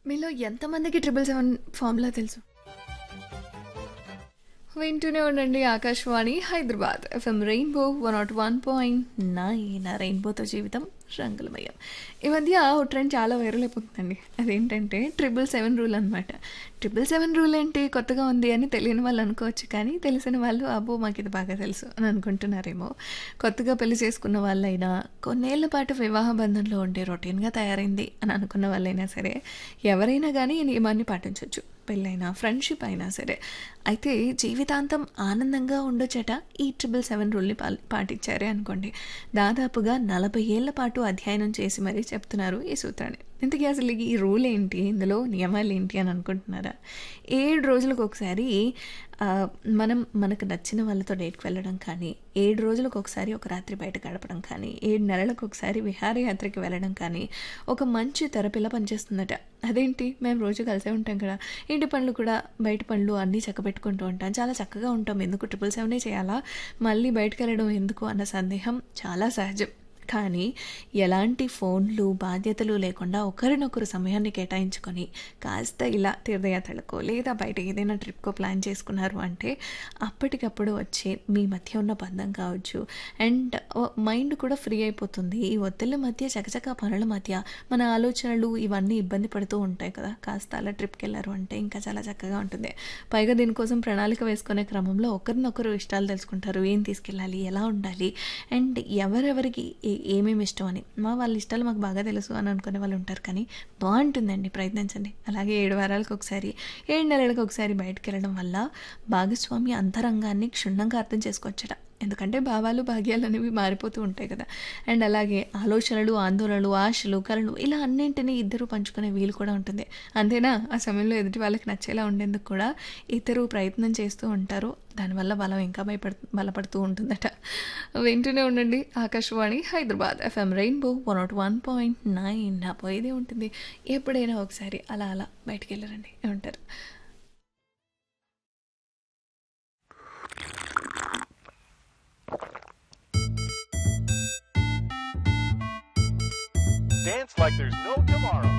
మీలో ఎంతమందికి triple seven formula తెలుసు వింటూనే ఉండండి Akashvani Hyderabad FM rainbow one nought one point nine రెయిన్బోతో జీవితం రంగులమయం ఈ మధ్య ఓ ట్రెండ్ చాలా వైరల్ అయిపోతుందండి అదేంటంటే ట్రిపుల్ సెవెన్ రూల్ అనమాట ట్రిపుల్ సెవెన్ రూల్ ఏంటి కొత్తగా ఉంది అని తెలియని వాళ్ళు అనుకోవచ్చు కానీ తెలిసిన వాళ్ళు అబ్బో మాకు ఇది బాగా తెలుసు అని అనుకుంటున్నారేమో కొత్తగా పెళ్లి చేసుకున్న వాళ్ళైనా కొన్నేళ్ల పాటు వివాహ బంధంలో ఉండే రొటీన్గా తయారైంది అని అనుకున్న వాళ్ళైనా సరే ఎవరైనా కానీ ఈ నియమాన్ని పాటించవచ్చు పెళ్ళైనా ఫ్రెండ్షిప్ అయినా సరే అయితే జీవితాంతం ఆనందంగా ఉండొచ్చట ఈ ట్రిపుల్ సెవెన్ రూల్ని పా పాటించారే అనుకోండి దాదాపుగా నలభై ఏళ్ల పాటు అధ్యయనం చేసి మరీ చెప్తున్నారు ఈ సూత్రాన్ని ఇంతకీ అసలు ఈ రూల్ ఏంటి ఇందులో నియమాలు ఏంటి అని అనుకుంటున్నారా ఏడు రోజులకు ఒకసారి ఆ, మనం మనకు నచ్చిన వాళ్ళతో డేట్కి వెళ్ళడం కానీ ఏడు రోజులకు ఒకసారి ఒక రాత్రి బయట గడపడం కానీ ఏడు నెలలకు ఒకసారి విహారయాత్రకి వెళ్ళడం కానీ ఒక మంచి థెరపీలా పనిచేస్తుందట అదేంటి మేము రోజు కలిసే ఉంటాం కదా ఇంటి పనులు కూడా బయట పనులు అన్నీ చక్కబెట్టుకుంటూ ఉంటాం చాలా చక్కగా ఉంటాం ఎందుకు ట్రిపుల్ సెవెనే చేయాలా మళ్ళీ బయటకు వెళ్ళడం ఎందుకు అన్న సందేహం చాలా సహజం కానీ ఎలాంటి ఫోన్లు బాధ్యతలు లేకుండా ఒకరినొకరు సమయాన్ని కేటాయించుకొని కాస్త ఇలా తీర్థయాత్రలకో లేదా బయట ఏదైనా ట్రిప్కో ప్లాన్ చేసుకున్నారు అంటే అప్పటికప్పుడు వచ్చే మీ మధ్య ఉన్న బంధం కావచ్చు అండ్ మైండ్ కూడా ఫ్రీ అయిపోతుంది ఈ ఒత్తిళ్ళ మధ్య చకచక పనుల మధ్య మన ఆలోచనలు ఇవన్నీ ఇబ్బంది పడుతూ ఉంటాయి కదా కాస్త అలా ట్రిప్కి వెళ్ళారు అంటే ఇంకా చాలా చక్కగా ఉంటుంది పైగా దీనికోసం ప్రణాళిక వేసుకునే క్రమంలో ఒకరినొకరు ఇష్టాలు తెలుసుకుంటారు ఏం తీసుకెళ్ళాలి ఎలా ఉండాలి అండ్ ఎవరెవరికి ఏ- ఏమేమి ఇష్టం అని మా వాళ్ళ ఇష్టాలు మాకు బాగా తెలుసు అని అనుకునే వాళ్ళు ఉంటారు కానీ బాగుంటుందండి ప్రయత్నించండి అలాగే ఏడు వారాలకు ఒకసారి ఏడు నెలలకు ఒకసారి బయటకు వెళ్ళడం వల్ల భాగస్వామి అంతరంగాన్ని క్షుణ్ణంగా అర్థం చేసుకోవచ్చట ఎందుకంటే భావాలు భాగ్యాలు అనేవి మారిపోతూ ఉంటాయి కదా అండ్ అలాగే ఆలోచనలు ఆందోళనలు ఆశలు కళలు ఇలా అన్నింటినీ ఇద్దరు పంచుకునే వీలు కూడా ఉంటుంది అంతేనా ఆ సమయంలో ఎదుటి వాళ్ళకి నచ్చేలా ఉండేందుకు కూడా ఇద్దరు ప్రయత్నం చేస్తూ ఉంటారు దానివల్ల బలం ఇంకా భయపడు బలపడుతూ ఉంటుందట వింటూనే ఉండండి Akashvani Hyderabad FM rainbow one nought one point nine నా పోయేదే ఉంటుంది ఎప్పుడైనా ఒకసారి అలా అలా బయటికి వెళ్ళరండి ఏమంటారు Dance like there's no tomorrow.